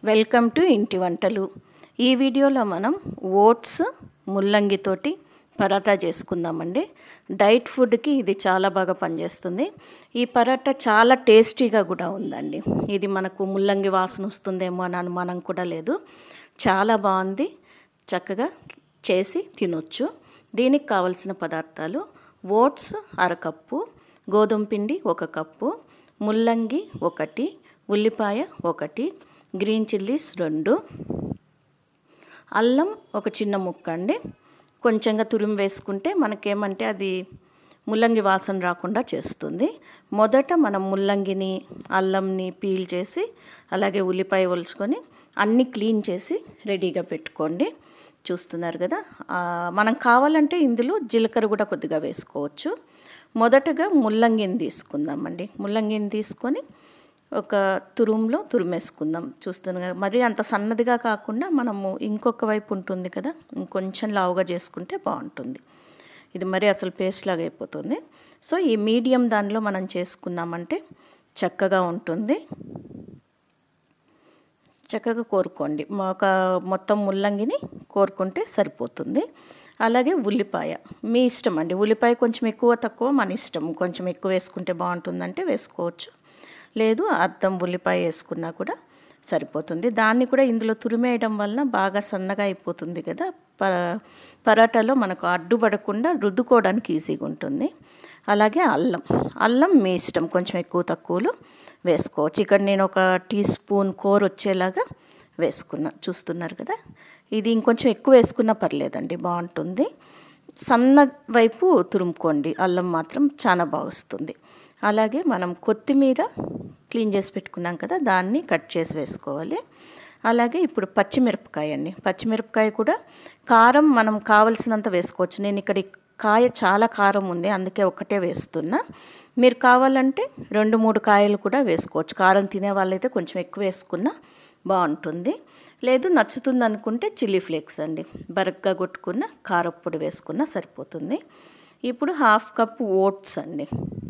welcome to ఇంటి వంటలు ఈ వీడియోలో మనం ఓట్స్ ముల్లంగితోటి పరాటా చేసుకుందామండి డైట్ ఫుడ్కి ఇది చాలా బాగా పనిచేస్తుంది ఈ పరాటా చాలా టేస్టీగా కూడా ఉందండి ఇది మనకు ముల్లంగి వాసన వస్తుందేమో అని అనుమానం కూడా లేదు చాలా బాగుంది చక్కగా చేసి తినొచ్చు దీనికి కావలసిన పదార్థాలు ఓట్స్ అరకప్పు గోధుమ పిండి ఒక కప్పు ముల్లంగి ఒకటి ఉల్లిపాయ ఒకటి గ్రీన్ చిల్లీస్ రెండు అల్లం ఒక చిన్న ముక్క అండి కొంచెంగా తురిమి వేసుకుంటే మనకేమంటే అది ముల్లంగి వాసన రాకుండా చేస్తుంది మొదట మనం ముల్లంగిని అల్లంని పీల్ చేసి అలాగే ఉల్లిపాయ ఒలుచుకొని అన్నీ క్లీన్ చేసి రెడీగా పెట్టుకోండి చూస్తున్నారు కదా మనం కావాలంటే ఇందులో జీలకర్ర కూడా కొద్దిగా వేసుకోవచ్చు మొదటగా ముల్లంగిని తీసుకుందామండి ముల్లంగిని తీసుకొని ఒక తురుములో తురిమేసుకుందాం చూస్తున్నాం కదా మరీ అంత సన్నదిగా కాకుండా మనము ఇంకొక వైపు ఉంటుంది కదా ఇంకొంచెం లావుగా చేసుకుంటే బాగుంటుంది ఇది మరి అసలు పేస్ట్ లాగా అయిపోతుంది సో ఈ మీడియం దానిలో మనం చేసుకున్నామంటే చక్కగా ఉంటుంది చక్కగా కోరుకోండి ఒక మొత్తం ముల్లంగిని కోరుకుంటే సరిపోతుంది అలాగే ఉల్లిపాయ మీ ఇష్టం అండి ఉల్లిపాయ కొంచెం ఎక్కువ తక్కువ మన ఇష్టం కొంచెం ఎక్కువ వేసుకుంటే బాగుంటుందంటే వేసుకోవచ్చు లేదు అద్దం ఉల్లిపాయ వేసుకున్నా కూడా సరిపోతుంది దాన్ని కూడా ఇందులో తురిమేయడం వలన బాగా సన్నగా అయిపోతుంది కదా ప పరాటాలో మనకు అడ్డుపడకుండా రుద్దుకోవడానికి ఈజీగా ఉంటుంది అలాగే అల్లం అల్లం మీ ఇష్టం కొంచెం ఎక్కువ తక్కువలో వేసుకోవచ్చు ఇక్కడ నేను ఒక టీ స్పూన్ కూర వచ్చేలాగా వేసుకున్నా చూస్తున్నారు కదా ఇది ఇంకొంచెం ఎక్కువ వేసుకున్నా పర్లేదండి బాగుంటుంది సన్న వైపు తురుముకోండి అల్లం మాత్రం చాలా బాగా వస్తుంది అలాగే మనం కొత్తిమీర క్లీన్ చేసి పెట్టుకున్నాం కదా దాన్ని కట్ చేసి వేసుకోవాలి అలాగే ఇప్పుడు పచ్చిమిరపకాయ అండి పచ్చిమిరపకాయ కూడా కారం మనం కావలసినంత వేసుకోవచ్చు నేను ఇక్కడ కాయ చాలా కారం ఉంది అందుకే ఒకటే వేస్తున్నా మీరు కావాలంటే రెండు మూడు కాయలు కూడా వేసుకోవచ్చు కారం తినే వాళ్ళైతే కొంచెం ఎక్కువ వేసుకున్నా బాగుంటుంది లేదు నచ్చుతుంది అనుకుంటే చిల్లీ ఫ్లేక్స్ అండి బరగ్గా కొట్టుకున్న కారప్పొడి వేసుకున్నా సరిపోతుంది ఇప్పుడు హాఫ్ కప్ ఓట్స్ అండి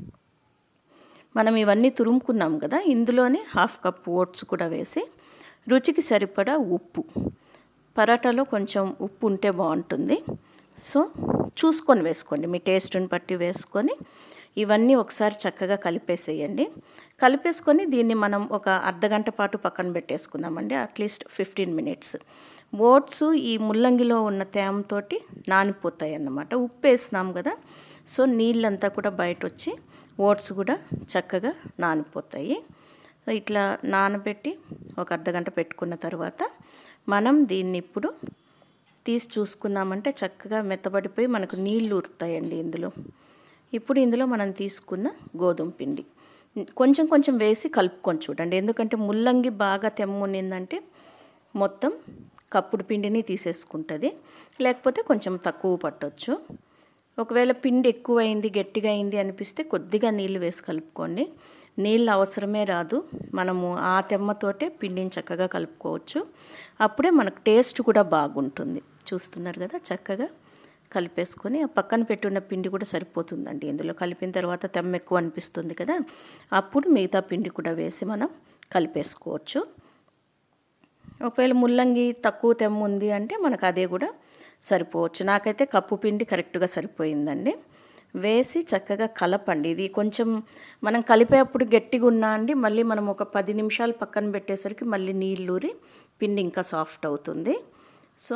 మనం ఇవన్నీ తురుముకున్నాం కదా ఇందులోనే హాఫ్ కప్ ఓట్స్ కూడా వేసి రుచికి సరిపడా ఉప్పు పరాటాలో కొంచెం ఉప్పు ఉంటే బాగుంటుంది సో చూసుకొని వేసుకోండి మీ టేస్ట్ని బట్టి వేసుకొని ఇవన్నీ ఒకసారి చక్కగా కలిపేసేయండి కలిపేసుకొని దీన్ని మనం ఒక అర్ధగంట పాటు పక్కన పెట్టేసుకుందామండి అట్లీస్ట్ ఫిఫ్టీన్ మినిట్స్ ఓట్స్ ఈ ముల్లంగిలో ఉన్న తేమతోటి నానిపోతాయి అన్నమాట ఉప్పు వేసినాం కదా సో నీళ్ళంతా కూడా బయట వచ్చి ఓట్స్ కూడా చక్కగా నానిపోతాయి ఇట్లా నానబెట్టి ఒక అర్ధగంట పెట్టుకున్న తర్వాత మనం దీన్ని ఇప్పుడు తీసి చూసుకున్నామంటే చక్కగా మెత్తబడిపోయి మనకు నీళ్ళు ఊరుతాయండి ఇందులో ఇప్పుడు ఇందులో మనం తీసుకున్న గోధుమ పిండి కొంచెం కొంచెం వేసి కలుపుకొని చూడండి ఎందుకంటే ముల్లంగి బాగా తెమ్మునిందంటే మొత్తం కప్పుడు పిండిని తీసేసుకుంటుంది లేకపోతే కొంచెం తక్కువ పట్టవచ్చు ఒకవేళ పిండి ఎక్కువైంది గట్టిగా అయింది అనిపిస్తే కొద్దిగా నీళ్ళు వేసి కలుపుకోండి నీళ్ళు అవసరమే రాదు మనము ఆ తెమ్మతోటే పిండిని చక్కగా కలుపుకోవచ్చు అప్పుడే మనకు టేస్ట్ కూడా బాగుంటుంది చూస్తున్నారు కదా చక్కగా కలిపేసుకొని పక్కన పెట్టున్న పిండి కూడా సరిపోతుందండి ఇందులో కలిపిన తర్వాత తెమ్మ ఎక్కువ అనిపిస్తుంది కదా అప్పుడు మిగతా పిండి కూడా వేసి మనం కలిపేసుకోవచ్చు ఒకవేళ ముల్లంగి తక్కువ తెమ్మ ఉంది అంటే మనకు అదే కూడా సరిపోవచ్చు నాకైతే కప్పు పిండి కరెక్ట్గా సరిపోయిందండి వేసి చక్కగా కలపండి ఇది కొంచెం మనం కలిపేటప్పుడు గట్టిగా ఉన్నా అండి మళ్ళీ మనం ఒక పది నిమిషాలు పక్కన పెట్టేసరికి మళ్ళీ నీళ్ళూరి పిండి ఇంకా సాఫ్ట్ అవుతుంది సో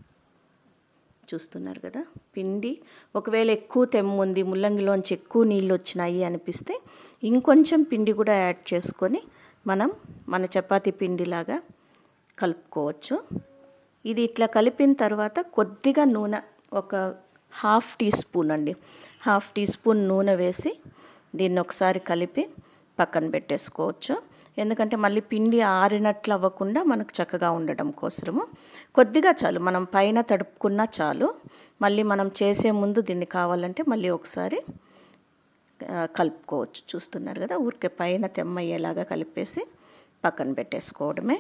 చూస్తున్నారు కదా పిండి ఒకవేళ ఎక్కువ తెమ్ముంది ముల్లంగిలోంచి ఎక్కువ నీళ్ళు వచ్చినాయి అనిపిస్తే ఇంకొంచెం పిండి కూడా యాడ్ చేసుకొని మనం మన చపాతీ పిండిలాగా కలుపుకోవచ్చు ఇది ఇట్లా కలిపిన తర్వాత కొద్దిగా నూనె ఒక హాఫ్ టీ స్పూన్ అండి హాఫ్ టీ స్పూన్ నూనె వేసి దీన్ని ఒకసారి కలిపి పక్కన పెట్టేసుకోవచ్చు ఎందుకంటే మళ్ళీ పిండి ఆరినట్లు అవ్వకుండా మనకు చక్కగా ఉండడం కోసము కొద్దిగా చాలు మనం పైన తడుపుకున్నా చాలు మళ్ళీ మనం చేసే ముందు దీన్ని కావాలంటే మళ్ళీ ఒకసారి కలుపుకోవచ్చు చూస్తున్నారు కదా ఊరికే పైన తెమ్మయ్యేలాగా కలిపేసి పక్కన పెట్టేసుకోవడమే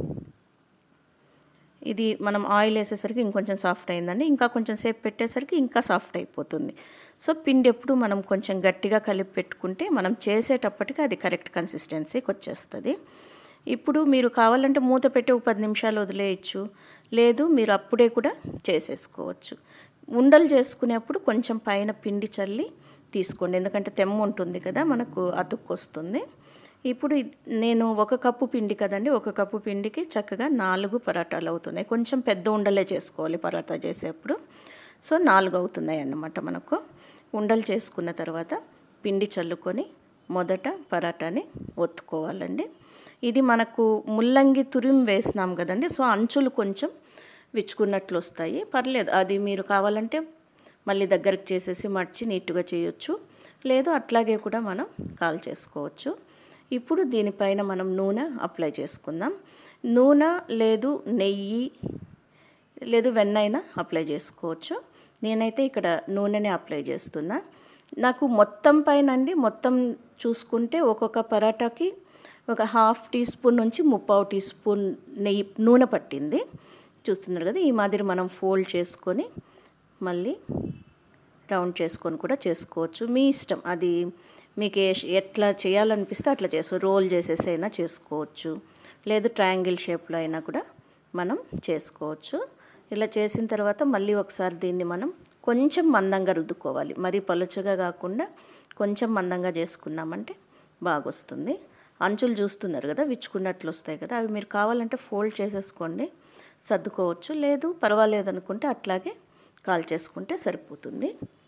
ఇది మనం ఆయిల్ వేసేసరికి ఇంకొంచెం సాఫ్ట్ అయిందండి ఇంకా కొంచెం సేపు పెట్టేసరికి ఇంకా సాఫ్ట్ అయిపోతుంది సో పిండి ఎప్పుడు మనం కొంచెం గట్టిగా కలిపి పెట్టుకుంటే మనం చేసేటప్పటికి అది కరెక్ట్ కన్సిస్టెన్సీకి వచ్చేస్తుంది ఇప్పుడు మీరు కావాలంటే మూత పెట్టి ఒక పది నిమిషాలు వదిలేయచ్చు లేదు మీరు అప్పుడే కూడా చేసేసుకోవచ్చు ఉండలు చేసుకునేప్పుడు కొంచెం పైన పిండి చల్లి తీసుకోండి ఎందుకంటే తెమ్మ ఉంటుంది కదా మనకు అతుక్కొస్తుంది ఇప్పుడు నేను ఒక కప్పు పిండి కదండి ఒక కప్పు పిండికి చక్కగా నాలుగు పరాటాలు అవుతున్నాయి కొంచెం పెద్ద ఉండలే చేసుకోవాలి పరాటా చేసేప్పుడు సో నాలుగు అవుతున్నాయి అన్నమాట మనకు ఉండలు చేసుకున్న తర్వాత పిండి చల్లుకొని మొదట పరాటాని ఒత్తుకోవాలండి ఇది మనకు ముల్లంగి తురిం వేసినాం కదండి సో అంచులు కొంచెం విచ్చుకున్నట్లు వస్తాయి పర్లేదు అది మీరు కావాలంటే మళ్ళీ దగ్గరకు చేసేసి మర్చి నీట్గా చేయొచ్చు లేదు అట్లాగే కూడా మనం కాల్ చేసుకోవచ్చు ఇప్పుడు దీనిపైన మనం నూనె అప్లై చేసుకుందాం నూనె లేదు నెయ్యి లేదు వెన్న అయినా అప్లై చేసుకోవచ్చు నేనైతే ఇక్కడ నూనెనే అప్లై చేస్తున్నా నాకు మొత్తం పైన అండి మొత్తం చూసుకుంటే ఒక్కొక్క పరాటాకి ఒక హాఫ్ టీ స్పూన్ నుంచి ముప్పావు టీ స్పూన్ నెయ్యి నూనె పట్టింది చూస్తున్నారు కదా ఈ మాదిరి మనం ఫోల్డ్ చేసుకొని మళ్ళీ రౌండ్ చేసుకొని కూడా చేసుకోవచ్చు మీ ఇష్టం అది మీకు ఎట్లా చేయాలనిపిస్తే అట్లా చేసుకో రోల్ చేసేసి అయినా చేసుకోవచ్చు లేదు ట్రయాంగిల్ షేప్లో అయినా కూడా మనం చేసుకోవచ్చు ఇలా చేసిన తర్వాత మళ్ళీ ఒకసారి దీన్ని మనం కొంచెం మందంగా రుద్దుకోవాలి మరీ పలుచగా కాకుండా కొంచెం మందంగా చేసుకున్నామంటే బాగొస్తుంది అంచులు చూస్తున్నారు కదా విచ్చుకున్నట్లు వస్తాయి కదా అవి మీరు కావాలంటే ఫోల్డ్ చేసేసుకోండి సర్దుకోవచ్చు లేదు పర్వాలేదు అనుకుంటే అట్లాగే కాల్ చేసుకుంటే సరిపోతుంది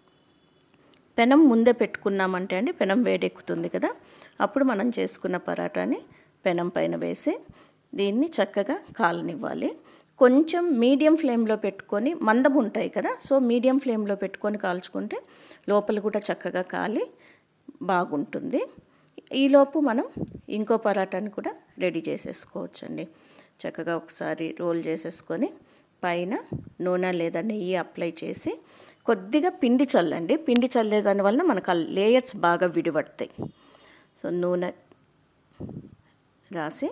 పెనం ముందే పెట్టుకున్నామంటే అండి పెనం వేడెక్కుతుంది కదా అప్పుడు మనం చేసుకున్న పరాటాని పెనం పైన వేసి దీన్ని చక్కగా కాలనివ్వాలి కొంచెం మీడియం ఫ్లేమ్లో పెట్టుకొని మందం ఉంటాయి కదా సో మీడియం ఫ్లేమ్లో పెట్టుకొని కాల్చుకుంటే లోపల కూడా చక్కగా కాలి బాగుంటుంది ఈలోపు మనం ఇంకో పరాటాని కూడా రెడీ చేసేసుకోవచ్చండి చక్కగా ఒకసారి రోల్ చేసేసుకొని పైన నూనె లేదా నెయ్యి అప్లై చేసి కొద్దిగా పిండి చల్లండి పిండి చల్లే దానివల్ల మనకు ఆ లేయర్స్ బాగా విడిపడతాయి సో నూనె రాసి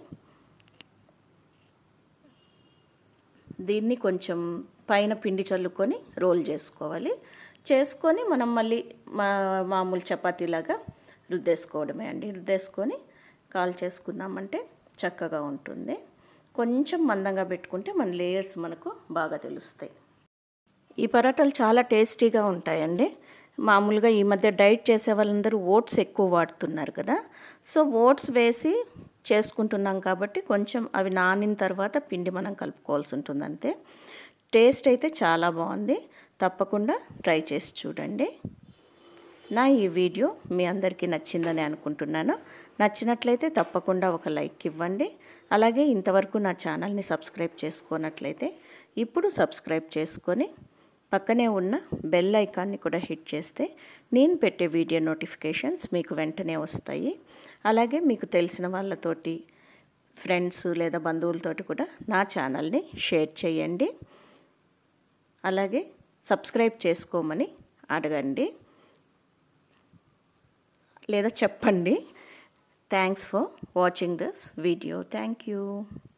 దీన్ని కొంచెం పైన పిండి చల్లుకొని రోల్ చేసుకోవాలి చేసుకొని మనం మళ్ళీ మా మామూలు చపాతీలాగా రుద్దేసుకోవడమే అండి రుద్దేసుకొని కాల్ చేసుకున్నామంటే చక్కగా ఉంటుంది కొంచెం మందంగా పెట్టుకుంటే మన లేయర్స్ మనకు బాగా తెలుస్తాయి ఈ పరాటాలు చాలా టేస్టీగా ఉంటాయండి మామూలుగా ఈ మధ్య డైట్ చేసే వాళ్ళందరూ ఓట్స్ ఎక్కువ వాడుతున్నారు కదా సో ఓట్స్ వేసి చేసుకుంటున్నాం కాబట్టి కొంచెం అవి నానిన తర్వాత పిండి మనం కలుపుకోవాల్సి ఉంటుంది అంతే టేస్ట్ అయితే చాలా బాగుంది తప్పకుండా ట్రై చేసి చూడండి నా ఈ వీడియో మీ అందరికీ నచ్చిందని అనుకుంటున్నాను నచ్చినట్లయితే తప్పకుండా ఒక లైక్ ఇవ్వండి అలాగే ఇంతవరకు నా ఛానల్ని సబ్స్క్రైబ్ చేసుకున్నట్లయితే ఇప్పుడు సబ్స్క్రైబ్ చేసుకొని పక్కనే ఉన్న బెల్ ఐకాన్ని కూడా హిట్ చేస్తే నేను పెట్టే వీడియో నోటిఫికేషన్స్ మీకు వెంటనే వస్తాయి అలాగే మీకు తెలిసిన వాళ్ళతోటి ఫ్రెండ్స్ లేదా బంధువులతోటి కూడా నా ఛానల్ని షేర్ చేయండి అలాగే సబ్స్క్రైబ్ చేసుకోమని అడగండి లేదా చెప్పండి thanks for watching this video thank you